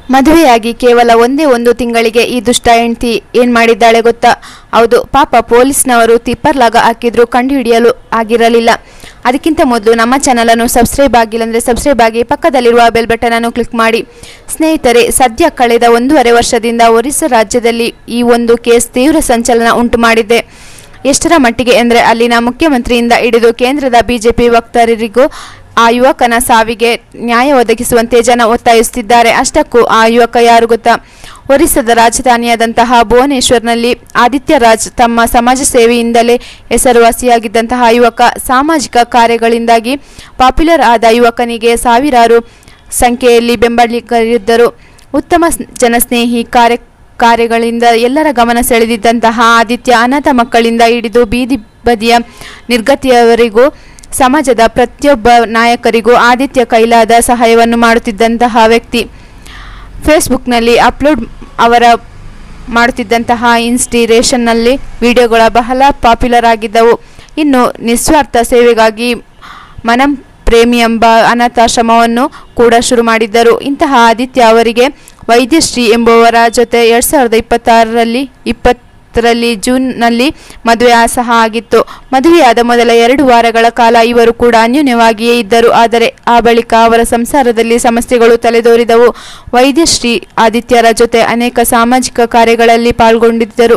ಮದುವೆಯಾಗಿ ಕೇವಲ ಒಂದೇ ಒಂದು ತಿಂಗಳಿಗೆ ಈ ದುಷ್ಟ ಹೆಂಡತಿ ಏನ್ ಮಾಡಿದ್ದಾಳೆ ಗೊತ್ತಾ ಹೌದು ಪಾಪ ಪೊಲೀಸ್ನವರು ತಿಪ್ಪರ್ಲಾಗ ಹಾಕಿದ್ರು ಕಂಡುಹಿಡಿಯಲು ಆಗಿರಲಿಲ್ಲ ಅದಕ್ಕಿಂತ ಮೊದಲು ನಮ್ಮ ಚಾನಲನ್ನು ಸಬ್ಸ್ಕ್ರೈಬ್ ಆಗಿಲ್ಲ ಅಂದರೆ ಸಬ್ಸ್ಕ್ರೈಬ್ ಆಗಿ ಪಕ್ಕದಲ್ಲಿರುವ ಬೆಲ್ ಬಟನ್ ಅನ್ನು ಕ್ಲಿಕ್ ಮಾಡಿ ಸ್ನೇಹಿತರೆ ಸದ್ಯ ಕಳೆದ ಒಂದೂವರೆ ವರ್ಷದಿಂದ ಒರಿಸ್ಸಾ ರಾಜ್ಯದಲ್ಲಿ ಈ ಒಂದು ಕೇಸ್ ತೀವ್ರ ಸಂಚಲನ ಉಂಟು ಮಾಡಿದೆ ಎಷ್ಟರ ಮಟ್ಟಿಗೆ ಎಂದರೆ ಅಲ್ಲಿನ ಮುಖ್ಯಮಂತ್ರಿಯಿಂದ ಹಿಡಿದು ಕೇಂದ್ರದ ಬಿಜೆಪಿ ವಕ್ತಾರರಿಗೂ ಆ ಯುವಕನ ಸಾವಿಗೆ ನ್ಯಾಯ ಒದಗಿಸುವಂತೆ ಜನ ಒತ್ತಾಯಿಸುತ್ತಿದ್ದಾರೆ ಅಷ್ಟಕ್ಕೂ ಆ ಯುವಕ ಯಾರು ಗೊತ್ತಾ ಒರಿಸ್ಸಾದ ರಾಜಧಾನಿಯಾದಂತಹ ಭುವನೇಶ್ವರ್ನಲ್ಲಿ ಆದಿತ್ಯ ರಾಜ್ ತಮ್ಮ ಸಮಾಜ ಸೇವೆಯಿಂದಲೇ ಹೆಸರುವಾಸಿಯಾಗಿದ್ದಂತಹ ಯುವಕ ಸಾಮಾಜಿಕ ಕಾರ್ಯಗಳಿಂದಾಗಿ ಪಾಪ್ಯುಲರ್ ಆದ ಯುವಕನಿಗೆ ಸಾವಿರಾರು ಸಂಖ್ಯೆಯಲ್ಲಿ ಬೆಂಬಲಿಗರಿದ್ದರು ಉತ್ತಮ ಸ್- ಜನಸ್ನೇಹಿ ಕಾರ್ಯ ಕಾರ್ಯಗಳಿಂದ ಎಲ್ಲರ ಗಮನ ಸೆಳೆದಿದ್ದಂತಹ ಆದಿತ್ಯ ಅನಾಥ ಮಕ್ಕಳಿಂದ ಹಿಡಿದು ಬೀದಿ ಬದಿಯ ನಿರ್ಗತಿಯವರಿಗೂ ಸಮಾಜದ ಪ್ರತಿಯೊಬ್ಬ ನಾಯಕರಿಗೂ ಆದಿತ್ಯ ಕೈಲಾದ ಸಹಾಯವನ್ನು ಮಾಡುತ್ತಿದ್ದಂತಹ ವ್ಯಕ್ತಿ ಫೇಸ್ಬುಕ್ನಲ್ಲಿ ಅಪ್ಲೋಡ್ ಅವರ ಮಾಡುತ್ತಿದ್ದಂತಹ ಇನ್ಸ್ಟಿರೇಷನ್ನಲ್ಲಿ ವಿಡಿಯೋಗಳ ಬಹಳ ಪಾಪ್ಯುಲರ್ ಆಗಿದ್ದವು ಇನ್ನು ನಿಸ್ವಾರ್ಥ ಸೇವೆಗಾಗಿ ಮನಂ ಪ್ರೇಮಿ ಎಂಬ ಅನಾಥಾಶ್ರಮವನ್ನು ಕೂಡ ಶುರು ಮಾಡಿದ್ದರು ಇಂತಹ ಆದಿತ್ಯ ಅವರಿಗೆ ವೈದ್ಯಶ್ರೀ ಎಂಬುವರ ಜೊತೆ ಎರಡು ಸಾವಿರದ ಇಪ್ಪತ್ತಾರರಲ್ಲಿ ಇಪ್ಪತ್ತರಲ್ಲಿ ಜೂನ್ನಲ್ಲಿ ಮದುವೆ ಸಹ ಆಗಿತ್ತು ಮದುವೆಯಾದ ಮೊದಲ ಎರಡು ವಾರಗಳ ಕಾಲ ಇವರು ಕೂಡ ಅನ್ಯೋನ್ಯವಾಗಿಯೇ ಇದ್ದರು ಆದರೆ ಆ ಬಳಿಕ ಅವರ ಸಂಸಾರದಲ್ಲಿ ಸಮಸ್ಯೆಗಳು ತಲೆದೋರಿದವು ವೈದ್ಯಶ್ರೀ ಆದಿತ್ಯರ ಜೊತೆ ಅನೇಕ ಸಾಮಾಜಿಕ ಕಾರ್ಯಗಳಲ್ಲಿ ಪಾಲ್ಗೊಂಡಿದ್ದರು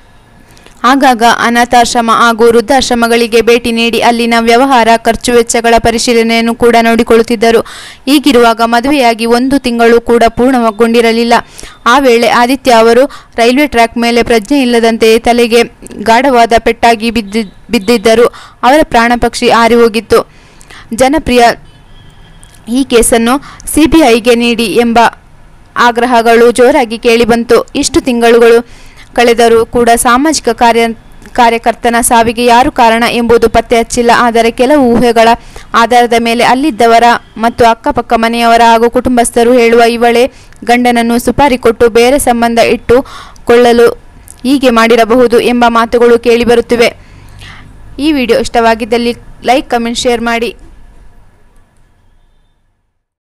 ಆಗಾಗ ಅನಾಥಾಶ್ರಮ ಹಾಗೂ ವೃದ್ಧಾಶ್ರಮಗಳಿಗೆ ಭೇಟಿ ನೀಡಿ ಅಲ್ಲಿನ ವ್ಯವಹಾರ ಖರ್ಚು ವೆಚ್ಚಗಳ ಪರಿಶೀಲನೆಯನ್ನು ಕೂಡ ನೋಡಿಕೊಳ್ಳುತ್ತಿದ್ದರು ಹೀಗಿರುವಾಗ ಮದುವೆಯಾಗಿ ಒಂದು ತಿಂಗಳು ಕೂಡ ಪೂರ್ಣಗೊಂಡಿರಲಿಲ್ಲ ಆ ವೇಳೆ ಆದಿತ್ಯ ಅವರು ರೈಲ್ವೆ ಟ್ರ್ಯಾಕ್ ಮೇಲೆ ಪ್ರಜ್ಞೆ ಇಲ್ಲದಂತೆ ತಲೆಗೆ ಗಾಢವಾದ ಪೆಟ್ಟಾಗಿ ಬಿದ್ದಿ ಬಿದ್ದಿದ್ದರು ಅವರ ಪ್ರಾಣ ಪಕ್ಷಿ ಹಾರಿ ಹೋಗಿತ್ತು ಜನಪ್ರಿಯ ಈ ಕೇಸನ್ನು ಸಿಬಿಐಗೆ ನೀಡಿ ಎಂಬ ಆಗ್ರಹಗಳು ಜೋರಾಗಿ ಕೇಳಿಬಂತು ಇಷ್ಟು ತಿಂಗಳುಗಳು ಕಳೆದರೂ ಕೂಡ ಸಾಮಾಜಿಕ ಕಾರ್ಯ ಕಾರ್ಯಕರ್ತನ ಸಾವಿಗೆ ಯಾರು ಕಾರಣ ಎಂಬುದು ಪತ್ತೆ ಹಚ್ಚಿಲ್ಲ ಆದರೆ ಕೆಲವು ಊಹೆಗಳ ಆಧಾರದ ಮೇಲೆ ಅಲ್ಲಿದ್ದವರ ಮತ್ತು ಅಕ್ಕಪಕ್ಕ ಮನೆಯವರ ಹಾಗೂ ಕುಟುಂಬಸ್ಥರು ಹೇಳುವ ಇವಳೇ ಗಂಡನನ್ನು ಸುಪಾರಿ ಕೊಟ್ಟು ಬೇರೆ ಸಂಬಂಧ ಇಟ್ಟುಕೊಳ್ಳಲು ಹೀಗೆ ಮಾಡಿರಬಹುದು ಎಂಬ ಮಾತುಗಳು ಕೇಳಿಬರುತ್ತಿವೆ ಈ ವಿಡಿಯೋ ಇಷ್ಟವಾಗಿದ್ದಲ್ಲಿ ಲೈಕ್ ಕಮೆಂಟ್ ಶೇರ್ ಮಾಡಿ